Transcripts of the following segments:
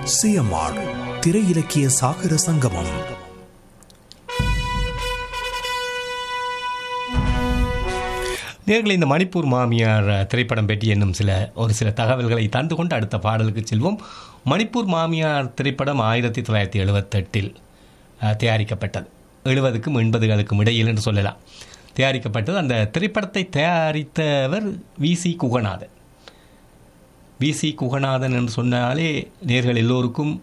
CMR திரை இலக்கிய சாகர சங்கமம் நேர்களை இந்த மணிப்பூர் மாமியார் திரைப்படம் பற்றி என்னும் சில ஒரு சில தகவல்களை தந்து கொண்டு அடுத்த பாடலுக்கு செல்வோம் மணிப்பூர் மாமியார் திரைப்படம் ஆயிரத்தி தொள்ளாயிரத்தி எழுபத்தெட்டில் அஹ், தயாரிக்கப்பட்டது எழுபதுக்கும் எண்பதுகளுக்கும் இடையில் என்று சொல்லலாம் தயாரிக்கப்பட்டது அந்த திரைப்படத்தை தயாரித்தவர் V C Guganathan V C Guganathan என்று சொன்னாலே நேர்கள் எல்லோருக்கும்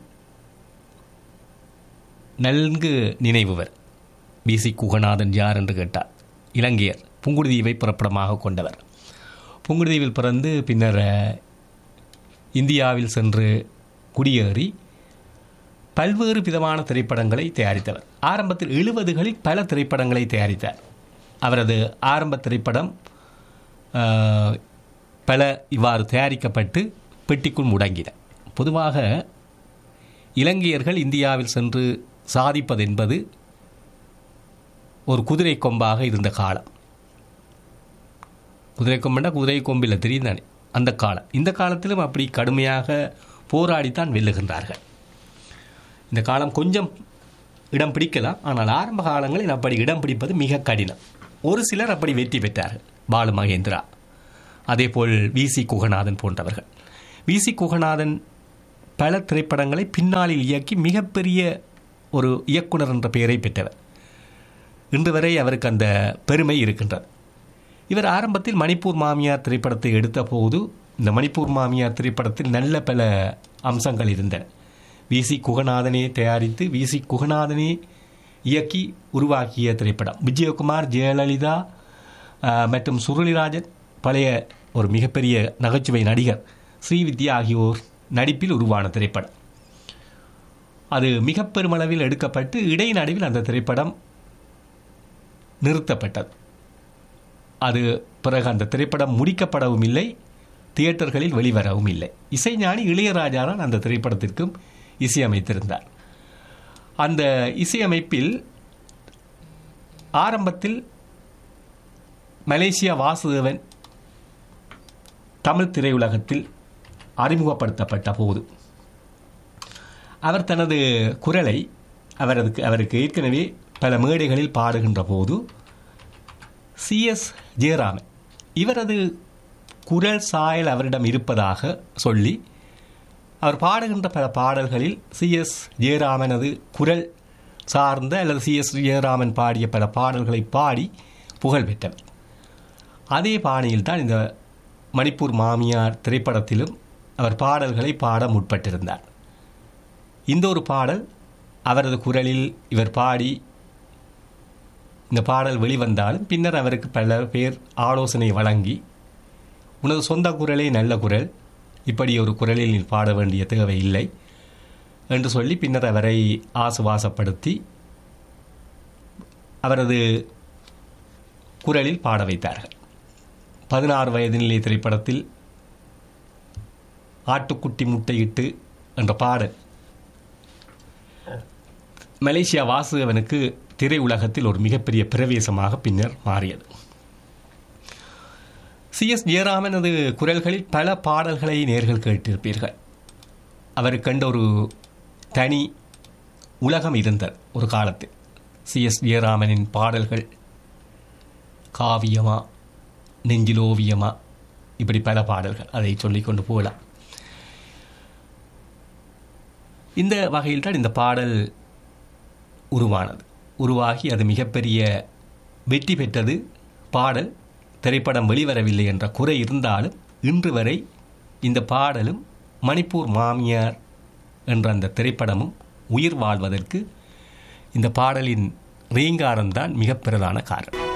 நன்கு நினைவுவர் வி சி குகநாதன் யார் என்று கேட்டார் இலங்கையர் புங்குடுதீவை புறப்படமாக கொண்டவர் புங்குடுதீவில் பிறந்து பின்னர் அஹ், இந்தியாவில் சென்று குடியேறி பல்வேறு விதமான திரைப்படங்களை தயாரித்தவர் ஆரம்பத்தில் எழுபதுகளில் பல திரைப்படங்களை தயாரித்தார் அவரது ஆரம்ப திரைப்படம் அஹ், பல இவ்வாறு தயாரிக்கப்பட்டு பெட்டிக்குள் முடங்கின பொதுவாக இலங்கையர்கள் இந்தியாவில் சென்று சாதிப்பது என்பது ஒரு குதிரை கொம்பாக இருந்த காலம் குதிரை கொம்புனா குதிரை கொம்பில் தெரியும் தானே அந்த காலம் இந்த காலத்திலும் அப்படி கடுமையாக போராடித்தான் வெல்லுகின்றார்கள் இந்த காலம் கொஞ்சம் இடம் பிடிக்கலாம் ஆனால் ஆரம்ப காலங்களில் அப்படி இடம் பிடிப்பது மிக கடினம் ஒரு சிலர் அப்படி வெற்றி பெற்றார்கள் பாலு மகேந்திரா அதேபோல் வி சி குகநாதன் போன்றவர்கள் வி சி குகநாதன் பல திரைப்படங்களை பின்னாளில் இயக்கி மிகப்பெரிய ஒரு இயக்குனர் என்ற பெயரை பெற்றவர் இன்று வரை அவருக்கு அந்த பெருமை இருக்கின்றது இவர் ஆரம்பத்தில் மணிப்பூர் மாமியார் திரைப்படத்தை எடுத்த போது இந்த மணிப்பூர் மாமியார் திரைப்படத்தில் நல்ல பல அம்சங்கள் இருந்தன வி சி குகநாதனே தயாரித்து வி சி குகநாதனே இயக்கி உருவாக்கிய திரைப்படம் விஜயகுமார் ஜெயலலிதா ஆஹ், மற்றும் சுருளிராஜன் பழைய ஒரு மிகப்பெரிய நகைச்சுவை நடிகர் ஸ்ரீவித்யா ஆகியோர் நடிப்பில் உருவான திரைப்படம் அது மிக பெருமளவில் எடுக்கப்பட்டு இடைநடுவில் அந்த திரைப்படம் நிறுத்தப்பட்டது அது பிறகு அந்த திரைப்படம் முடிக்கப்படவும் இல்லை தியேட்டர்களில் வெளிவரவும் இல்லை இசைஞானி இளையராஜா தான் அந்த திரைப்படத்திற்கும் இசையமைத்திருந்தார் அந்த இசையமைப்பில் ஆரம்பத்தில் மலேசியா வாசுதேவன் தமிழ் திரையுலகத்தில் அறிமுகப்படுத்தப்பட்ட போது அவர் தனது குரலை அவரதுக்கு அவருக்கு ஏற்கனவே பல மேடைகளில் பாடுகின்ற போது சிஎஸ் ஜெயராமன் இவரது குரல் சாயல் அவரிடம் இருப்பதாக சொல்லி அவர் பாடுகின்ற பல பாடல்களில் சிஎஸ் ஜெயராமனது குரல் சார்ந்த அல்லது சிஎஸ் ஜெயராமன் பாடிய பல பாடல்களை பாடி புகழ் பெற்றவர் அதே பாணியில் தான் இந்த மணிப்பூர் மாமியார் திரைப்படத்திலும் அவர் பாடல்களை பாட முற்பட்டிருந்தார் இந்த ஒரு பாடல் அவரது குரலில் இவர் பாடி இந்த பாடல் வெளிவந்தாலும் பின்னர் அவருக்கு பல பேர் ஆலோசனை வழங்கி உனது சொந்த குரலே நல்ல குரல் இப்படி ஒரு குரலில் நீ பாட வேண்டிய தேவை இல்லை என்று சொல்லி பின்னர் அவரை ஆசுவாசப்படுத்தி அவரது குரலில் பாட வைத்தார்கள் பதினாறு வயது நிலை திரைப்படத்தில் ஆட்டுக்குட்டி முட்டையிட்டு என்ற பாடல் மலேசியா வாசுதேவனுக்கு திரையுலகத்தில் ஒரு மிகப்பெரிய பிரவேசமாக பின்னர் மாறியது சிஎஸ் ஜெயராமனது குரல்களில் பல பாடல்களை நேர்கள் கேட்டிருப்பீர்கள் அவர் கண்ட ஒரு தனி உலகம் இருந்தது ஒரு காலத்தில் சிஎஸ் ஜெயராமனின் பாடல்கள் காவியமா நெஞ்சிலோவியமா இப்படி பல பாடல்கள் அதை சொல்லிக்கொண்டு போகலாம் இந்த வகையில் தான் இந்த பாடல் உருவானது உருவாகி அது மிகப்பெரிய வெற்றி பெற்றது பாடல் திரைப்படம் வெளிவரவில்லை என்ற குறை இருந்தாலும் இன்று வரை இந்த பாடலும் மணிப்பூர் மாமியார் என்ற அந்த திரைப்படமும் உயிர் வாழ்வதற்கு இந்த பாடலின் ரீங்காரம்தான் மிக பிரதான காரணம்